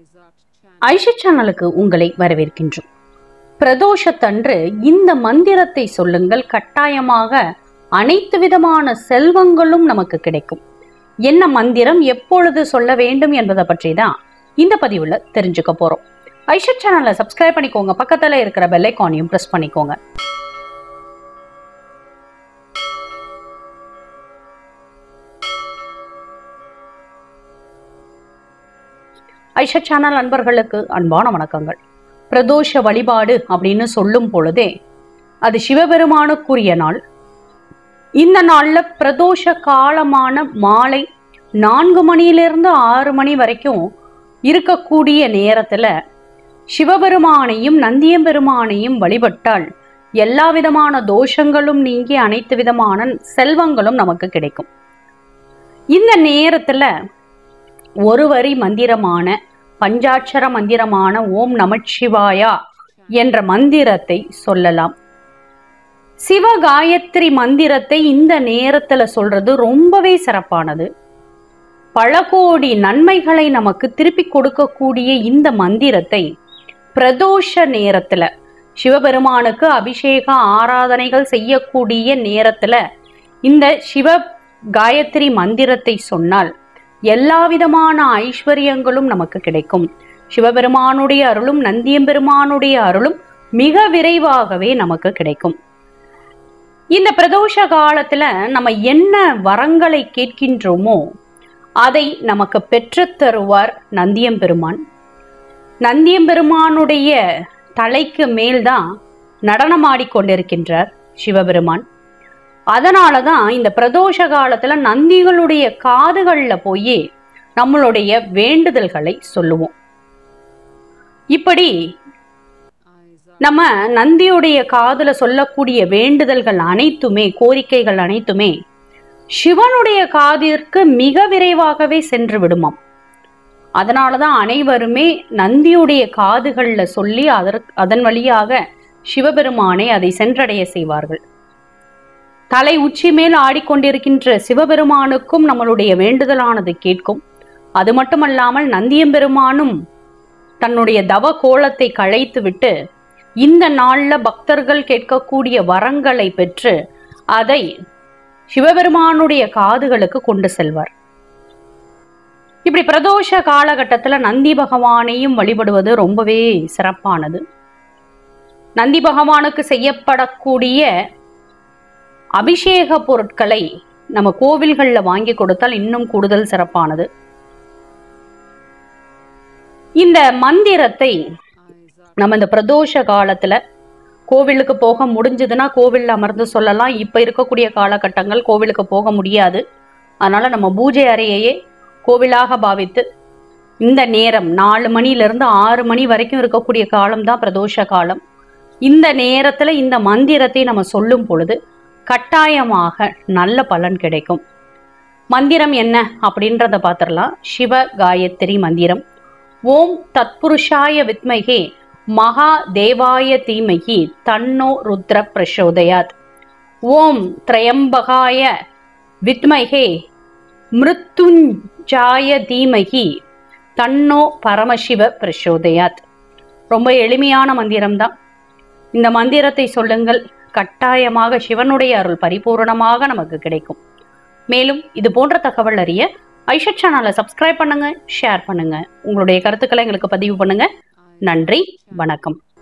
ஐஷா சேனலுக்கு உங்களை வரவேற்கின்றோம் பிரதோஷத்தன்று இந்த மந்திரத்தை சொல்லுங்கள் கட்டாயமாக அனைத்து விதமான செல்வங்களும் நமக்கு கிடைக்கும் என்ன மந்திரம் எப்பொழுது சொல்ல வேண்டும் என்பதை பற்றி தான் இந்த பதிவுல தெரிஞ்சுக்க போறோம் ஐஷா சேனலை சப்ஸ்கிரைப் பண்ணிக்கோங்க பக்கத்துல இருக்கிற பெல் ஐக்கானையும் பிரஸ் பண்ணிக்கோங்க ஐஷா சேனல் அன்பர்களுக்கு அன்பான வணக்கங்கள் பிரதோஷ வழிபாடு அப்படின்னு சொல்லும் பொழுதே அது சிவபெருமானுக்குரிய நாள் இந்த நாள்ல பிரதோஷ காலமான மாலை நான்கு மணியிலிருந்து ஆறு மணி வரைக்கும் இருக்கக்கூடிய நேரத்துல சிவபெருமானையும் நந்தியம்பெருமானையும் வழிபட்டால் எல்லா விதமான தோஷங்களும் நீங்கி அனைத்து விதமான செல்வங்களும் நமக்கு கிடைக்கும் இந்த நேரத்துல ஒரு வரி மந்திரமான பஞ்சாட்சர மந்திரமான ஓம் நமச்சிவாயா என்ற மந்திரத்தை சொல்லலாம் சிவ காயத்ரி மந்திரத்தை இந்த நேரத்துல சொல்றது ரொம்பவே சிறப்பானது பல கோடி நன்மைகளை நமக்கு திருப்பி கொடுக்கக்கூடிய இந்த மந்திரத்தை பிரதோஷ நேரத்துல சிவபெருமானுக்கு அபிஷேக ஆராதனைகள் செய்யக்கூடிய நேரத்துல இந்த சிவ காயத்ரி மந்திரத்தை சொன்னால் எல்லா விதமான ஐஸ்வர்யங்களும் நமக்கு கிடைக்கும் சிவபெருமானுடைய அருளும் நந்தியம்பெருமானுடைய அருளும் மிக விரைவாகவே நமக்கு கிடைக்கும் இந்த பிரதோஷ காலத்துல நம்ம என்ன வரங்களை கேட்கின்றோமோ அதை நமக்கு பெற்றுத் தருவார் நந்தியம்பெருமான் நந்தியம்பெருமானுடைய தலைக்கு மேல்தான் நடனமாடிக்கொண்டிருக்கின்றார் சிவபெருமான் அதனால தான் இந்த பிரதோஷ காலத்துல நந்திகளுடைய காதுகள்ல போய் நம்மளுடைய வேண்டுதல்களை சொல்லுவோம் இப்படி நம்ம நந்தியுடைய காதுல சொல்லக்கூடிய வேண்டுதல்கள் அனைத்துமே கோரிக்கைகள் அனைத்துமே சிவனுடைய காதிற்கு மிக விரைவாகவே சென்று விடுமாம் அதனாலதான் அனைவருமே நந்தியுடைய காதுகள்ல சொல்லி அதற்கு அதன் வழியாக சிவபெருமானை அதை சென்றடைய செய்வார்கள் தலை உச்சி மேல் ஆடிக்கொண்டிருக்கின்ற சிவபெருமானுக்கும் நம்மளுடைய வேண்டுதலானது கேட்கும் அது மட்டுமல்லாமல் நந்தியம்பெருமானும் தன்னுடைய தவ கோலத்தை களைத்து விட்டு இந்த நாள்ல பக்தர்கள் கேட்கக்கூடிய வரங்களை பெற்று அதை சிவபெருமானுடைய காதுகளுக்கு கொண்டு செல்வார் இப்படி பிரதோஷ காலகட்டத்துல நந்தி பகவானையும் வழிபடுவது ரொம்பவே சிறப்பானது நந்தி பகவானுக்கு செய்யப்படக்கூடிய அபிஷேக பொருட்களை நம்ம கோவில்கள்ல வாங்கி கொடுத்தால் இன்னும் கூடுதல் சிறப்பானது இந்த மந்திரத்தை நம்ம இந்த பிரதோஷ காலத்துல கோவிலுக்கு போக முடிஞ்சதுன்னா கோவில்ல அமர்ந்து சொல்லலாம் இப்ப இருக்கக்கூடிய காலகட்டங்கள் கோவிலுக்கு போக முடியாது அதனால நம்ம பூஜை அறையையே கோவிலாக பாவித்து இந்த நேரம் நாலு மணில ஆறு மணி வரைக்கும் இருக்கக்கூடிய காலம் தான் பிரதோஷ காலம் இந்த நேரத்துல இந்த மந்திரத்தை நம்ம சொல்லும் பொழுது கட்டாயமாக நல்ல பலன் கிடைக்கும் மந்திரம் என்ன அப்படின்றத பார்த்துடலாம் சிவ காயத்ரி மந்திரம் ஓம் தத்புருஷாய வித்மகே மகா தேவாய தீமகி தன்னோ ருத்ர பிரசோதயாத் ஓம் திரையம்பகாய வித்மகே மிருத்துஞ்சாய தீமகி தன்னோ பரமசிவ பிரசோதயாத் ரொம்ப எளிமையான மந்திரம்தான் இந்த மந்திரத்தை சொல்லுங்கள் கட்டாயமாக சிவனுடைய அருள் பரிபூரணமாக நமக்கு கிடைக்கும் மேலும் இது போன்ற தகவல் அறிய ஐஷா சேனலை சப்ஸ்கிரைப் பண்ணுங்க ஷேர் பண்ணுங்க உங்களுடைய கருத்துக்களை எங்களுக்கு பதிவு பண்ணுங்க நன்றி வணக்கம்